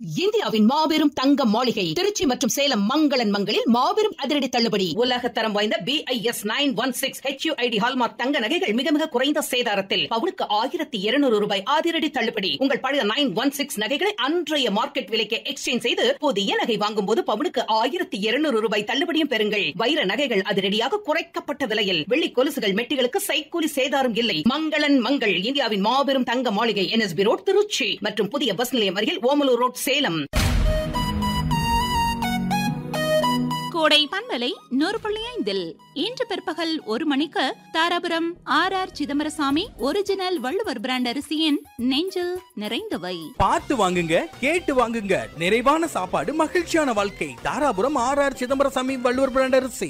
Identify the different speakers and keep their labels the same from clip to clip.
Speaker 1: இந்தியாவின் மாபெரும் தங்க மாளிகை திருச்சி மற்றும் சேலம் மங்களன் மங்களில் மாபெரும் அதிரடி தள்ளுபடி உலக தரம் வாய்ந்த B I S nine one six HUID hallmark தங்க நகைகள் மிக மிக குறைந்த சேதாரத்தில் பவுனுக்கு ஆயிரத்தி இருநூறு ரூபாய் அதிரடி தள்ளுபடி உங்கள் பழைய நைன் ஒன் சிக்ஸ் நகைகளை அன்றைய மார்க்கெட் விலைக்கு எக்ஸ்சேஞ்ச் செய்து புதிய நகை வாங்கும் போது பவுனுக்கு ஆயிரத்தி இருநூறு ரூபாய் தள்ளுபடியும் பெறுங்கள் வைர நகைகள் அதிரடியாக குறைக்கப்பட்ட விலையில் வெள்ளி கொலுசுகள் மெட்டிகளுக்கு சைக்கூலி சேதாரம் இல்லை மங்களன் மங்கள் இந்தியாவின் மாபெரும் தங்க மாளிகை என்எஸ்பி ரோட் திருச்சி மற்றும் புதிய பஸ் நிலையம் அருகில் ஓமலூர் ரோட் சேலம்
Speaker 2: கோடை பண்பலை நூறு புள்ளி ஐந்தில் இன்று பிற்பகல் ஒரு மணிக்கு Dharapuram R R Chidambarasamy original Valluvar brand அரிசியின் நெஞ்சில் நிறைந்தவை
Speaker 3: பார்த்து வாங்குங்க கேட்டு வாங்குங்க நிறைவான சாப்பாடு மகிழ்ச்சியான வாழ்க்கை Dharapuram R R Chidambarasamy Valluvar brand அரிசி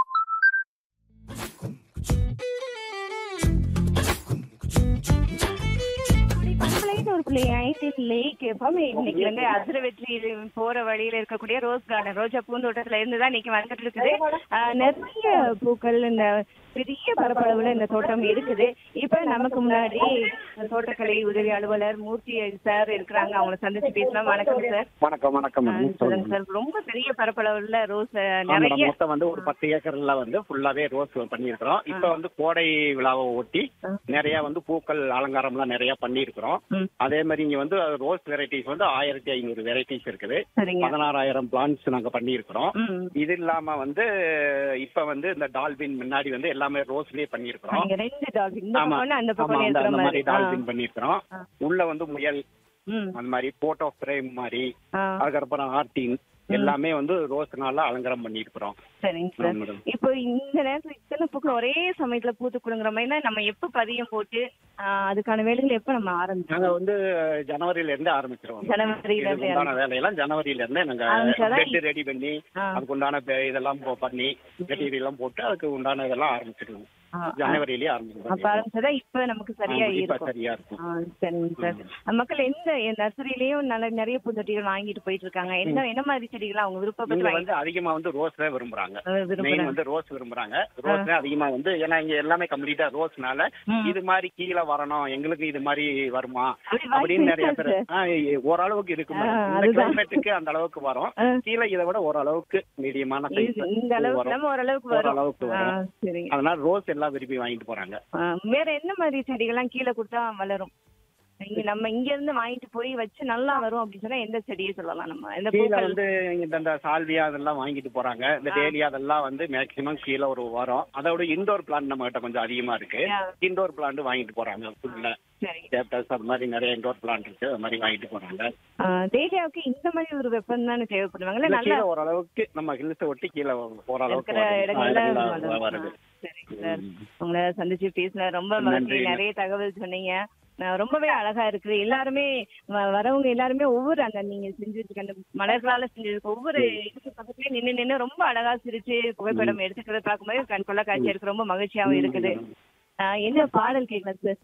Speaker 4: பண்பலைன்னு ஒரு பிள்ளை ஐடிஎஸ் லேக் எப்பவுமே இன்னைக்கு வந்து அசுர வெற்றி போற வழியில இருக்கக்கூடிய ரோஸ் கார்டன் ரோஜா பூந்தோட்டத்துல இருந்து தான் இன்னைக்கு வந்துட்டு இருக்குது ஆஹ் நிறைய பூக்கள் இந்த பெரிய பரப்பளவுல இந்த தோட்டம் இருக்குது இப்ப நமக்கு முன்னாடி தோட்டக்கலை உதவி அலுவலர் மூர்த்தி சார் இருக்கிறாங்க அவங்கள சந்திச்சு பேசலாம் வணக்கம் சார்
Speaker 5: வணக்கம் வணக்கம்
Speaker 4: ஆஹ்
Speaker 5: மேடம்
Speaker 4: சொல்லுங்க
Speaker 5: சொல்லுங்க
Speaker 4: சார் ரொம்ப பெரிய பரப்பளவுல ரோஸ்
Speaker 5: ஆமா மேடம்,
Speaker 4: நிறைய
Speaker 5: மொத்தம் வந்து ஒரு பத்து ஏக்கர்ல வந்து ஃபுல்லாவே ரோஸ் பண்ணியிருக்கிறோம் இப்ப வந்து கோடை விழாவை ஒட்டி நிறைய வந்து பூக்கள் அலங்காரம் எல்லாம் நிறைய பண்ணியிருக்கிறோம்
Speaker 4: ம்.
Speaker 5: அதே மாதிரி இங்க வந்து ரோஸ் வெரைட்டிஸ் வந்து ஆயிரத்தி ஐநூறு வெரைட்டிஸ் இருக்குது
Speaker 4: சரிங்க
Speaker 5: பதினாறாயிரம் பிளான்ஸ் நாங்க பண்ணியிருக்கிறோம்
Speaker 4: ம்
Speaker 5: இது இல்லாம வந்து இப்ப வந்து இந்த டால்பின் முன்னாடி வந்து எல்லாமே ரோஸ்லயே பண்ணியிருக்கிறோம்
Speaker 4: நீங்க ரெண்டு டால்பின் இந்த
Speaker 5: ஆமா
Speaker 4: பக்கம் அந்த
Speaker 5: ஆமா
Speaker 4: பக்கம்
Speaker 5: அந்த
Speaker 4: இருக்கிற
Speaker 5: அந்த மாதிரி
Speaker 4: மாதிரி
Speaker 5: டால்பின் பண்ணியிருக்கிறோம்
Speaker 4: ஆ.
Speaker 5: உள்ள வந்து முயல்
Speaker 4: ம்
Speaker 5: அந்த மாதிரி போட்டோ ஃப்ரேம் மாதிரி
Speaker 4: ஆ
Speaker 5: அதுக்கப்புறம் ஆர்டின் எல்லாமே வந்து ரோஸ்னால அலங்காரம் பண்ணியிருக்கிறோம்
Speaker 4: சரிங்க சார்
Speaker 5: ஆமா மேடம்.
Speaker 4: இப்போ இந்த நேரத்துல இத்தனை பூக்கள் ஒரே சமயத்துல பூத்து குடுங்குற மாதிரினா நம்ம எப்ப பதியம் போட்டு ஆஹ், அதுக்கான வேலைகள் எப்ப நம்ம
Speaker 5: நாங்க
Speaker 4: ஆரம்பிச்சோம்
Speaker 5: வந்து ஜனவரியில இருந்து ஆரம்பிச்சிருவோம்
Speaker 4: ஜனவரியில
Speaker 5: இதுக்கு
Speaker 4: இருந்து
Speaker 5: உண்டான வேலையெல்லாம் ஜனவரியில இருந்தே நாங்க
Speaker 4: ஆரம்பிச்சாதான்
Speaker 5: பெட் ரெடி பண்ணி
Speaker 4: ஆ.
Speaker 5: அதுக்கு உண்டான பெ- இதெல்லாம் போ- பண்ணி மெட்டீரியல் எல்லாம் போட்டு அதுக்கு உண்டான இதெல்லாம் ஆரம்பிச்சிருவோம்
Speaker 4: ஆ,
Speaker 5: ஜனவரியிலேயே
Speaker 4: அப்ப
Speaker 5: ஆரம்பிச்சிருவோம்
Speaker 4: ஆரம்பிச்சதா இப்ப நமக்கு சரியா
Speaker 5: இப்ப
Speaker 4: இருக்கும்
Speaker 5: சரியா இருக்கும்
Speaker 4: ஆ, சரிங்க சார் மக்கள் எந்த நர்சரியிலயும் நல்ல நிறைய பூந்தொட்டிகள் வாங்கிட்டு போயிட்டு இருக்காங்க என்ன என்ன மாதிரி செடிகள் அவங்க விருப்பப்பட்டு
Speaker 5: இங்க
Speaker 4: வாங்கி
Speaker 5: வந்து அதிகமா வந்து ரோஸ் தான் விரும்புறாங்க
Speaker 4: அஹ்,
Speaker 5: மெயின்
Speaker 4: விரும்புறாங்க
Speaker 5: வந்து ரோஸ் விரும்புறாங்க ரோஸ் தான் அதிகமா வந்து ஏன்னா இங்க எல்லாமே கம்ப்ளீட்டா ரோஸ்னால
Speaker 4: ம்.
Speaker 5: இது மாதிரி கீழே வரணும் எங்களுக்கு இது மாதிரி வருமா
Speaker 4: அப்படி வாய்ப்பு
Speaker 5: அப்படின்னு நிறைய
Speaker 4: இருக்கா
Speaker 5: பேர்
Speaker 4: சார்?
Speaker 5: ஆ, எ- ஓரளவுக்கு இருக்கு
Speaker 4: ஆ,
Speaker 5: மேடம். இந்த
Speaker 4: அதுதான்.
Speaker 5: கிளைமேட்டுக்கு அந்த அளவுக்கு வரும்
Speaker 4: ஆ.
Speaker 5: கீழே இதை விட ஓரளவுக்கு மீடியமான சைஸ்
Speaker 4: இது- இந்த அளவுக்கு நம்ம ஓரளவுக்கு வரும்
Speaker 5: ஓரளவுக்கு
Speaker 4: ஆ,
Speaker 5: வரும்
Speaker 4: சரிங்க
Speaker 5: அதனால ரோஸ் எல்லாம் விரும்பி வாங்கிட்டு போறாங்க
Speaker 4: ஆ, வேற என்ன மாதிரி செடிகள்லாம் கீழே கொடுத்தா வளரும் இங்க நம்ம இங்க இருந்து வாங்கிட்டு போய் வச்சு நல்லா வரும் அப்படின்னு சொன்னா எந்த செடியை சொல்லலாம் நம்ம எந்த
Speaker 5: கீழே
Speaker 4: பூக்கள்
Speaker 5: வந்து இந்த இந்த சால்வியா அதெல்லாம் வாங்கிட்டு போறாங்க இந்த டேலியா அதெல்லாம் வந்து மேக்சிமம் கீழே ஒரு வரும் அதோட இண்டோர் பிளான்ட் நம்ம கிட்ட கொஞ்சம் அதிகமா இருக்கு
Speaker 4: ஆ,
Speaker 5: இண்டோர் பிளான்ட் வாங்கிட்டு போறாங்க ஃபுல்ல
Speaker 4: சரி
Speaker 5: கேப்டஸ் அது மாதிரி நிறைய இண்டோர் பிளான்ட் இருக்கு அது மாதிரி வாங்கிட்டு போறாங்க
Speaker 4: ஆ, டேலியாவுக்கு இந்த மாதிரி ஒரு வெப்பம் தானே தேவைப்படுவாங்கல்ல
Speaker 5: இல்ல,
Speaker 4: நல்லா
Speaker 5: கீழே ஓரளவுக்கு நம்ம ஹில்ஸ் ஒட்டி கீழே ஓரளவுக்கு
Speaker 4: இருக்கிற
Speaker 5: வருது. ஆ,
Speaker 4: இடங்கள்ல
Speaker 5: இடங்கள்ல
Speaker 4: வளரும்.
Speaker 5: வருது
Speaker 4: ஆ, சரிங்க சார் உங்களை சந்திச்சு பேசின ரொம்ப மகிழ்ச்சி
Speaker 5: நன்றி.
Speaker 4: நிறைய தகவல் சொன்னீங்க ஆ, ரொம்பவே அழகா இருக்கு எல்லாருமே வ- வரவங்க எல்லாருமே ஒவ்வொரு அந்த நீங்க செஞ்சு வச்சுக்க அந்த மலர்களால செஞ்சிருக்க ஒவ்வொரு இதுக்கு பக்கத்துலயே நின்னு நின்னு ரொம்ப அழகா சிரிச்சு புகைப்படம் எடுத்துக்கிறத பார்க்கும்போது கண் கொள்ள காட்சியா இருக்கு ரொம்ப மகிழ்ச்சியாவும் இருக்குது ஆ, என்ன பாடல் கேட்கலாம் சார்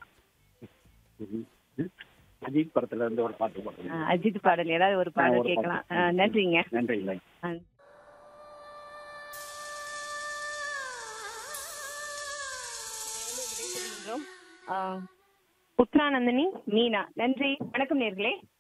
Speaker 5: அஜித் படத்துல இருந்து ஒரு பாட்டு
Speaker 4: ஆ,
Speaker 5: போடுறேன்
Speaker 4: அஜித் பாடல் ஏதாவது ஒரு பாடல்
Speaker 5: ஒரு
Speaker 4: கேட்கலாம்
Speaker 5: பாட்டு.
Speaker 4: ஆ, நன்றிங்க
Speaker 5: நன்றி இல்லை
Speaker 4: ஆ. ஆ, புத்ரானந்தினி மீனா நன்றி வணக்கம் நேர்களே